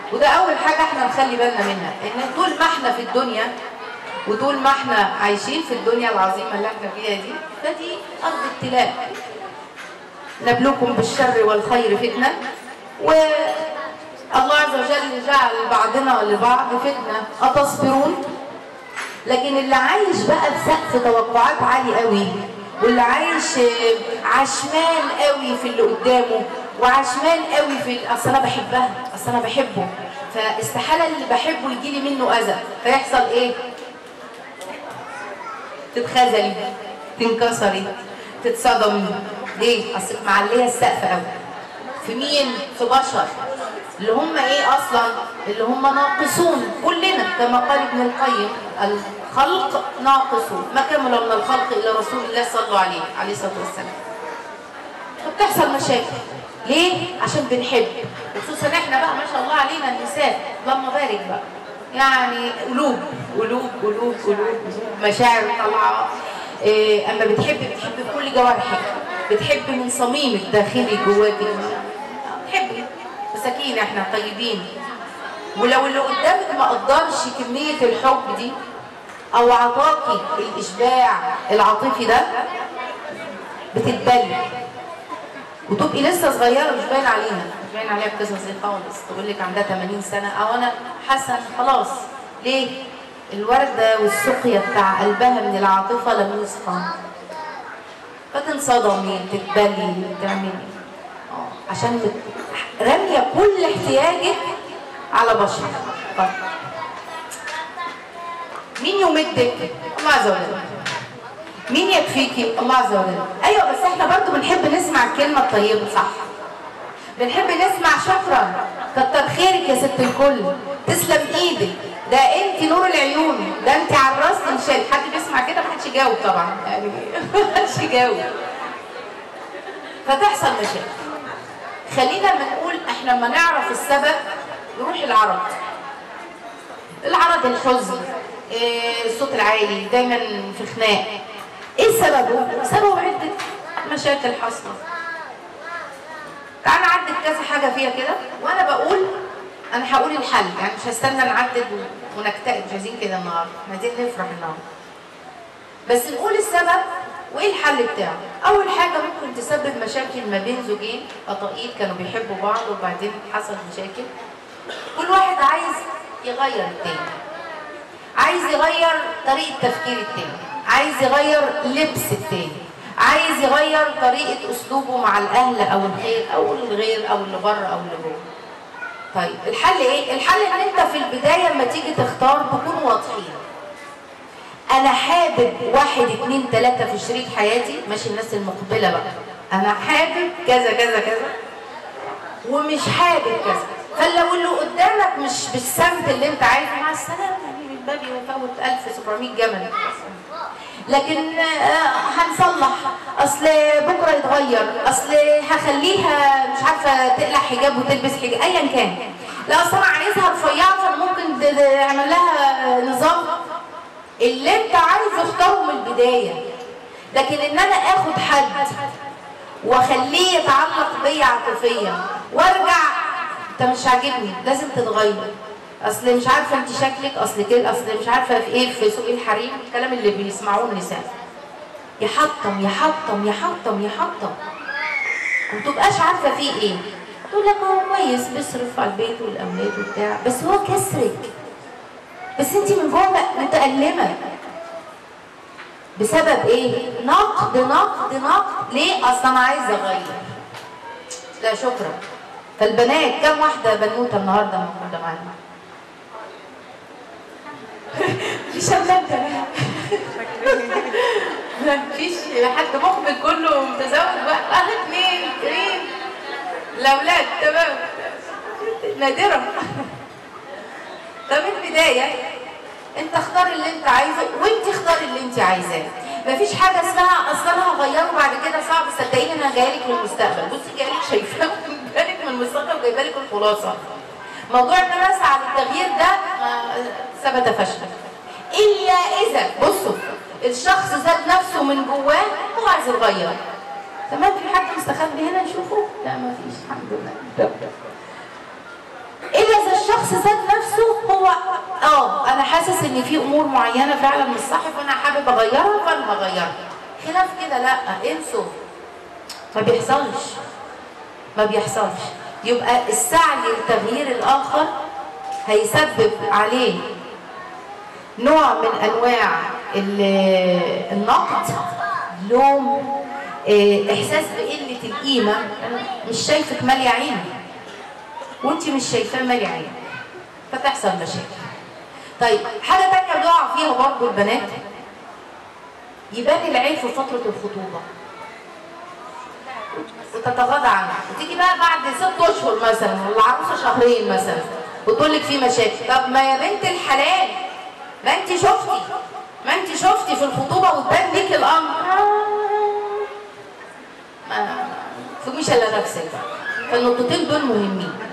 وده اول حاجه احنا نخلي بالنا منها ان طول ما احنا في الدنيا وطول ما احنا عايشين في الدنيا العظيمه اللي احنا فيها دي فدي ارض ابتلاء نبلوكم بالشر والخير فتنه والله عز وجل جعل بعضنا لبعض فتنه اتصبرون لكن اللي عايش بقى بسقف توقعات عالي قوي واللي عايش عشمان قوي في اللي قدامه وعشمان قوي في اصل انا بحبها اصل انا بحبه فاستحاله اللي بحبه يجي لي منه اذى فيحصل ايه تتخذلي تنكسري تتصدمي ليه اصل معليه السقف قوي في مين في بشر اللي هم ايه اصلا اللي هم ناقصون كلنا كما قال ابن القيم الخلق ناقصون ما كمل من الخلق الا رسول الله صلى الله عليه عليه الصلاه والسلام فبتحصل مشاكل ليه عشان بنحب وخصوصا احنا بقى ما شاء الله علينا النساء اللهم بارك بقى يعني قلوب قلوب قلوب قلوب مشاعر طالعه إيه اما بتحب بتحب بكل جوارحك بتحب من صميم الداخلي جواكي بتحبي مساكين احنا طيبين ولو اللي قدامك ما قدرش كميه الحب دي او عطاكي الاشباع العاطفي ده بتتبلي وتبقي لسه صغيره مش باين عليها مش باين عليها القصص دي خالص تقول لك عندها 80 سنه او انا حاسه خلاص ليه؟ الورده والسقيا بتاع قلبها من العاطفه لم يسقى فتنصدمي تتبلي تعملي اه عشان بت... راميه كل احتياجك على بشر طيب مين يمدك؟ الله عز وجل مين يكفيكي؟ الله عز وجل ايوه بس احنا برضو بنحب نسمع الكلمه الطيبه صح بنحب نسمع شكرا كتر خيرك يا ست الكل تسلم ايدك ده انت نور العيون ده انت على الراس انشال حد بيسمع كده محدش يجاوب طبعا يعني محدش يجاوب فتحصل مشاكل خلينا لما نقول احنا لما نعرف السبب نروح العرض العرض الحزن إيه الصوت العالي دايما في خناق ايه سببه؟ سببه عدة مشاكل حاصلة تعالى نعدد كذا حاجة فيها كده وانا بقول انا هقول الحل يعني مش هستنى نعدد ونكتئب مش عايزين كده النهارده احنا عايزين نفرح النهارده بس نقول السبب وايه الحل بتاعه اول حاجه ممكن تسبب مشاكل ما بين زوجين قطاقيل كانوا بيحبوا بعض وبعدين حصل مشاكل كل واحد عايز يغير التاني عايز يغير طريقه تفكير التاني عايز يغير لبس التاني عايز يغير طريقه اسلوبه مع الاهل او الخير او الغير او اللي بره او اللي جوه طيب الحل ايه الحل ان انت في البدايه لما تيجي تختار تكونوا واضحين انا حابب واحد اتنين تلاتة في شريك حياتي ماشي الناس المقبلة بقى انا حابب كذا كذا كذا ومش حابب كذا فلو اللي قدامك مش بالسمت اللي انت عايزه مع السلامة يعني من بابي وفوت 1700 جمل لكن آه هنصلح اصل بكره يتغير اصل هخليها مش عارفه تقلع حجاب وتلبس حجاب ايا كان لا اصل انا عايزها رفيعه فانا ممكن اعمل لها نظام اللي انت عايز اختاره من البدايه لكن ان انا اخد حد واخليه يتعلق بيا عاطفيا وارجع انت مش عاجبني لازم تتغير اصل مش عارفه انت شكلك اصل كده اصل مش عارفه في ايه في سوق الحريم الكلام اللي بيسمعوه النساء يحطم يحطم يحطم يحطم وما تبقاش عارفه فيه ايه تقول لك هو كويس بيصرف على البيت والاولاد وبتاع بس هو كسرك بس انت من جوه متألمة بسبب ايه؟ نقد نقد نقد ليه؟ اصل انا عايزه اغير لا شكرا فالبنات كم واحدة بنوتة النهارده موجودة معانا؟ في شباب كمان مفيش حد مقبل كله متزوج بقى اه اتنين اتنين الاولاد تمام نادرة طب البداية انت اختار اللي انت عايزه وانت اختاري اللي انت عايزاه مفيش حاجة اسمها اصل انا هغيره بعد كده صعب صدقيني انا جايلك من المستقبل بصي جايلك شايفاه جايلك من المستقبل وجايبه لك الخلاصة موضوع ان انا اسعى للتغيير ده ثبت فشل الا اذا بصوا الشخص ذات نفسه من جواه هو عايز يتغير تمام في حد مستخبي هنا نشوفه لا مفيش الحمد لله الا اذا الشخص الشخص ذات نفسه هو اه انا حاسس ان في امور معينه فعلا مش صح فانا حابب اغيرها فانا هغيرها خلاف كده لا انسوا ما بيحصلش ما بيحصلش يبقى السعي لتغيير الاخر هيسبب عليه نوع من انواع ال- النقد لوم آه، احساس بقله القيمه انا مش شايفك ماليه عيني وانت مش شايفاه مالي عينك فتحصل مشاكل طيب حاجه تانية بيقع فيها برضه البنات يبان العيب في فتره الخطوبه وتتغاضى عنها وتيجي بقى بعد ست اشهر مثلا ولا عروسه شهرين مثلا وتقول لك في مشاكل طب ما يا بنت الحلال ما انت شفتي ما انت شفتي في الخطوبه وتبان لك الامر ما تفهميش الا نفسك بقى فالنقطتين دول مهمين